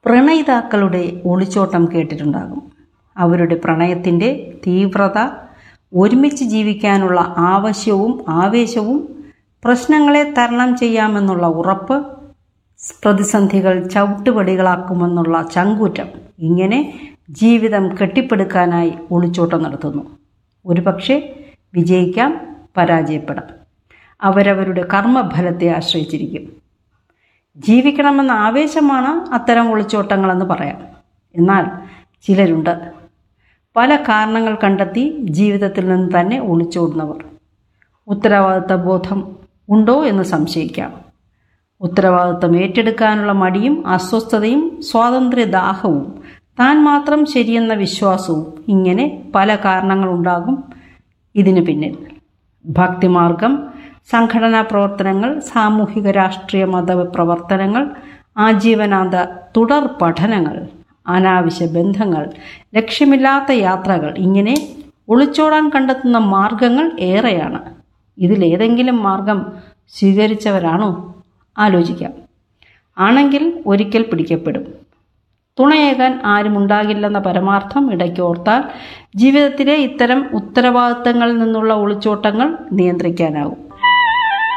പ്രണയിതാക്കളുടെ ഒളിച്ചോട്ടം കേട്ടിട്ടുണ്ടാകും അവരുടെ പ്രണയത്തിൻ്റെ തീവ്രത ഒരുമിച്ച് ജീവിക്കാനുള്ള ആവശ്യവും ആവേശവും പ്രശ്നങ്ങളെ തരണം ചെയ്യാമെന്നുള്ള ഉറപ്പ് പ്രതിസന്ധികൾ ചവിട്ടുപടികളാക്കുമെന്നുള്ള ചങ്കൂറ്റം ഇങ്ങനെ ജീവിതം കെട്ടിപ്പടുക്കാനായി ഒളിച്ചോട്ടം നടത്തുന്നു ഒരുപക്ഷെ വിജയിക്കാം പരാജയപ്പെടാം അവരവരുടെ കർമ്മഫലത്തെ ആശ്രയിച്ചിരിക്കും ജീവിക്കണമെന്ന ആവേശമാണ് അത്തരം ഒളിച്ചോട്ടങ്ങളെന്ന് പറയാം എന്നാൽ ചിലരുണ്ട് പല കാരണങ്ങൾ കണ്ടെത്തി ജീവിതത്തിൽ നിന്ന് തന്നെ ഒളിച്ചോടുന്നവർ ഉത്തരവാദിത്ത ബോധം ഉണ്ടോ എന്ന് സംശയിക്കാം ഉത്തരവാദിത്തം ഏറ്റെടുക്കാനുള്ള മടിയും അസ്വസ്ഥതയും സ്വാതന്ത്ര്യദാഹവും താൻ മാത്രം ശരിയെന്ന വിശ്വാസവും ഇങ്ങനെ പല കാരണങ്ങളുണ്ടാകും ഇതിന് പിന്നിൽ ഭക്തിമാർഗം സംഘടനാ പ്രവർത്തനങ്ങൾ സാമൂഹിക രാഷ്ട്രീയ മത പ്രവർത്തനങ്ങൾ ആജീവനാന്ത തുടർ പഠനങ്ങൾ അനാവശ്യ ബന്ധങ്ങൾ ലക്ഷ്യമില്ലാത്ത യാത്രകൾ ഇങ്ങനെ ഒളിച്ചോടാൻ കണ്ടെത്തുന്ന മാർഗങ്ങൾ ഏറെയാണ് ഇതിലേതെങ്കിലും മാർഗം സ്വീകരിച്ചവരാണോ ആലോചിക്കാം ആണെങ്കിൽ ഒരിക്കൽ പിടിക്കപ്പെടും തുണയേകാൻ ആരും ഉണ്ടാകില്ലെന്ന പരമാർത്ഥം ഇടയ്ക്കോർത്താൽ ജീവിതത്തിലെ ഇത്തരം ഉത്തരവാദിത്തങ്ങളിൽ നിന്നുള്ള ഒളിച്ചോട്ടങ്ങൾ നിയന്ത്രിക്കാനാവും